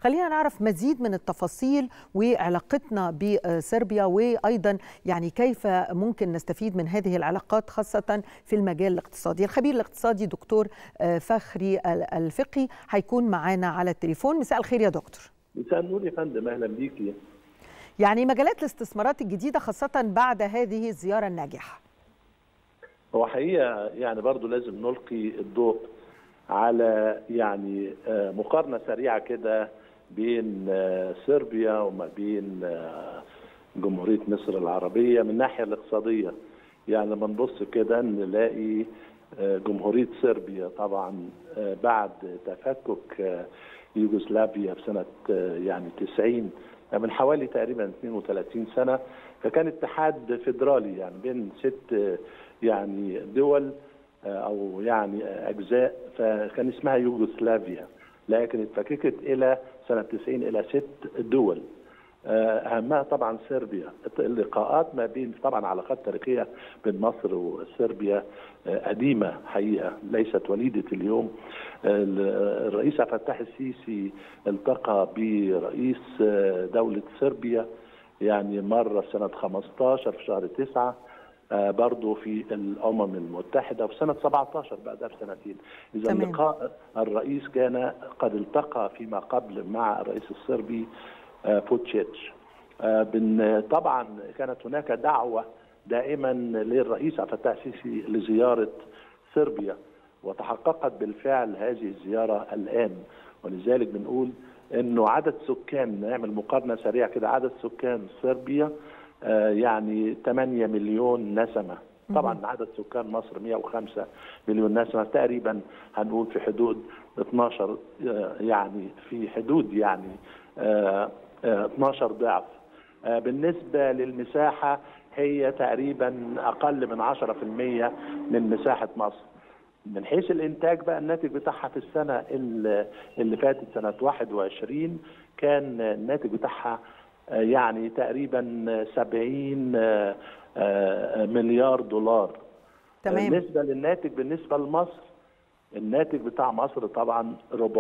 خلينا نعرف مزيد من التفاصيل وعلاقتنا بصربيا وايضا يعني كيف ممكن نستفيد من هذه العلاقات خاصه في المجال الاقتصادي الخبير الاقتصادي دكتور فخري الفقي هيكون معانا على التليفون مساء الخير يا دكتور مساء النور يا فندم اهلا بيكي يعني مجالات الاستثمارات الجديده خاصه بعد هذه الزياره الناجحه هو حقيقه يعني برضو لازم نلقي الضوء على يعني مقارنه سريعه كده بين صربيا وما بين جمهوريه مصر العربيه من الناحيه الاقتصاديه يعني لما نبص كده نلاقي جمهوريه صربيا طبعا بعد تفكك يوغوسلافيا في سنه يعني 90 من حوالي تقريبا 32 سنه فكان اتحاد فيدرالي يعني بين ست يعني دول او يعني اجزاء فكان اسمها يوغوسلافيا لكن اتفككت الى سنه 90 الى ست دول اهمها طبعا صربيا اللقاءات ما بين طبعا علاقات تاريخيه بين مصر وصربيا قديمه حقيقه ليست وليده اليوم الرئيس عبد الفتاح السيسي التقى برئيس دوله صربيا يعني مره سنه 15 في شهر 9 برضه في الامم المتحده وفي سنه 17 بعدها بسنتين اذا لقاء الرئيس كان قد التقى فيما قبل مع الرئيس الصربي فوتشيتش طبعا كانت هناك دعوه دائما للرئيس عبد الفتاح السيسي لزياره صربيا وتحققت بالفعل هذه الزياره الان ولذلك بنقول انه عدد سكان نعمل مقارنه سريعه كده عدد سكان صربيا يعني 8 مليون نسمه طبعا عدد سكان مصر 105 مليون نسمه تقريبا هنقول في حدود 12 يعني في حدود يعني 12 ضعف بالنسبه للمساحه هي تقريبا اقل من 10% من مساحه مصر من حيث الانتاج بقى الناتج بتاعها في السنه اللي فاتت سنه 21 كان الناتج بتاعها يعني تقريبا 70 مليار دولار تمام بالنسبه للناتج بالنسبه لمصر الناتج بتاع مصر طبعا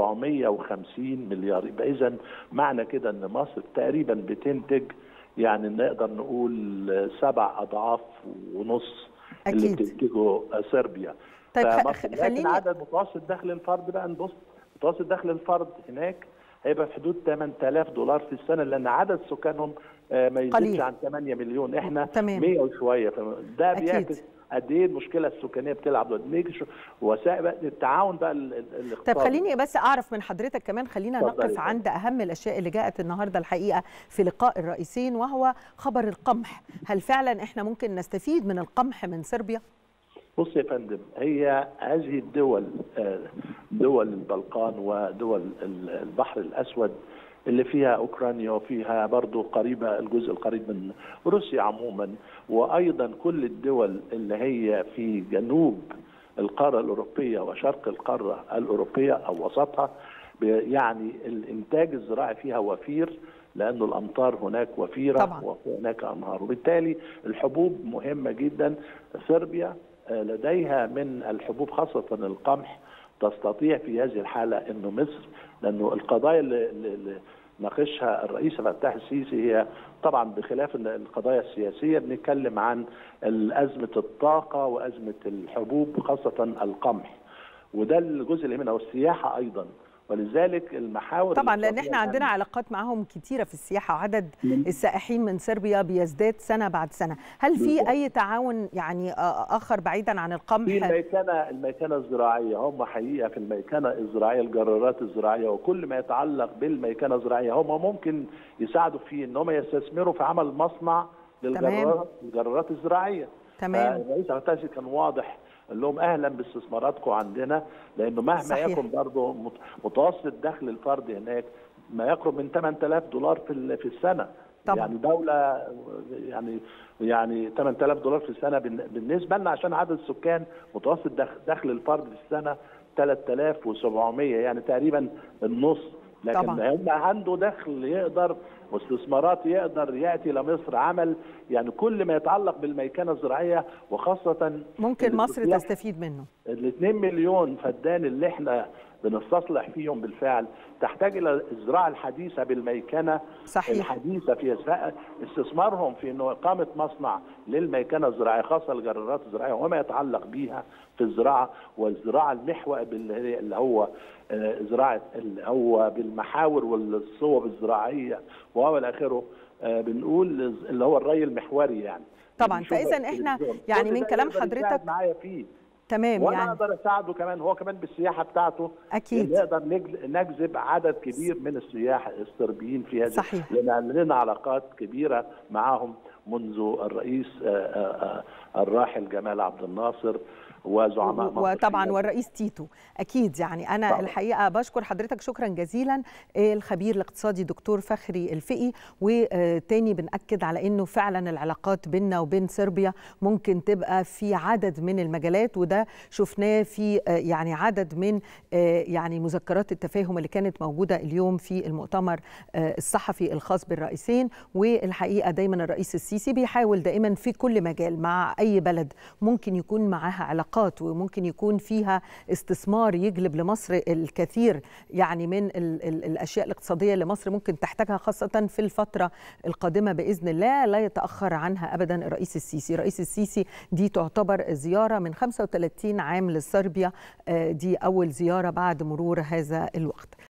450 مليار يبقى اذا معنى كده ان مصر تقريبا بتنتج يعني نقدر نقول سبع اضعاف ونص أكيد. اللي بتنتجه صربيا طيب فمصر لكن خليني عدد متوسط دخل الفرد بقى نبص متوسط دخل الفرد هناك هيبقى في حدود 8000 دولار في السنه لان عدد سكانهم ما يزيدش عن 8 مليون احنا تمام. 100 وشويه فده أكيد. بيعكس قد ايه المشكله السكانيه بتلعب دور وسائل بقى التعاون بقى الاقتصادي طيب خليني بس اعرف من حضرتك كمان خلينا اتفضلي. نقف عند اهم الاشياء اللي جاءت النهارده الحقيقه في لقاء الرئيسين وهو خبر القمح هل فعلا احنا ممكن نستفيد من القمح من صربيا بص يا فندم هي هذه الدول آه، دول البلقان ودول البحر الاسود اللي فيها اوكرانيا وفيها برضو قريبه الجزء القريب من روسيا عموما وايضا كل الدول اللي هي في جنوب القاره الاوروبيه وشرق القاره الاوروبيه او وسطها يعني الانتاج الزراعي فيها وفير لانه الامطار هناك وفيره طبعا. وهناك انهار وبالتالي الحبوب مهمه جدا صربيا لديها من الحبوب خاصه القمح تستطيع في هذه الحاله انه مصر لانه القضايا اللي, اللي ناقشها الرئيس عبد الفتاح السيسي هي طبعا بخلاف القضايا السياسيه بنتكلم عن ازمه الطاقه وازمه الحبوب خاصه القمح وده الجزء اللي منها والسياحه ايضا ولذلك المحاور طبعا لان احنا عندنا علاقات معاهم كتيره في السياحه وعدد السائحين من صربيا بيزداد سنه بعد سنه هل في اي تعاون يعني اخر بعيدا عن القمح في الميكنه الميكنه الزراعيه هم حقيقه في الميكنه الزراعيه الجرارات الزراعيه وكل ما يتعلق بالميكنه الزراعيه هم ممكن يساعدوا في ان هم يستثمروا في عمل مصنع للجرارات الجرارات الزراعيه تمام الرئيس عبد الفتاح كان واضح قال لهم اهلا باستثماراتكم عندنا لانه مهما صحيح. يكن برضه متوسط دخل الفرد هناك ما يقرب من 8000 دولار في في السنه طبعا. يعني دوله يعني يعني 8000 دولار في السنه بالنسبه لنا عشان عدد السكان متوسط دخل الفرد في السنه 3700 يعني تقريبا النص لكن طبعا. هم عنده دخل يقدر واستثمارات يقدر ياتي لمصر عمل يعني كل ما يتعلق بالميكنه الزراعيه وخاصه ممكن مصر تستفيد منه ال 2 مليون فدان اللي احنا بنستصلح فيهم بالفعل تحتاج الى الزراعه الحديثه بالميكنه صحيح. الحديثه في استثمارهم في انه اقامه مصنع للميكنه الزراعيه خاصه الجرارات الزراعيه وما يتعلق بها في الزراعه والزراعه المحور اللي هو زراعه اللي هو بالمحاور والصوب الزراعيه والى اخره بنقول اللي هو الري المحوري يعني طبعا فاذا احنا يعني من كلام حضرتك معايا فيه تمام وانا يعني اقدر اساعده كمان هو كمان بالسياحه بتاعته اكيد نقدر نجذب عدد كبير من السياح الصربيين في هذه صحيح لان لنا علاقات كبيره معهم منذ الرئيس الراحل جمال عبد الناصر وزعماء مصر وطبعا والرئيس تيتو اكيد يعني انا طبعا. الحقيقه بشكر حضرتك شكرا جزيلا الخبير الاقتصادي دكتور فخري الفقي وتاني بناكد على انه فعلا العلاقات بيننا وبين صربيا ممكن تبقى في عدد من المجالات وده شفناه في يعني عدد من يعني مذكرات التفاهم اللي كانت موجوده اليوم في المؤتمر الصحفي الخاص بالرئيسين والحقيقه دايما الرئيس السيسي بيحاول دائما في كل مجال مع اي بلد ممكن يكون معاها علاقات علاقات وممكن يكون فيها استثمار يجلب لمصر الكثير يعني من ال ال الاشياء الاقتصاديه اللي مصر ممكن تحتاجها خاصه في الفتره القادمه باذن الله لا يتاخر عنها ابدا الرئيس السيسي، الرئيس السيسي دي تعتبر زياره من 35 عام لصربيا دي اول زياره بعد مرور هذا الوقت.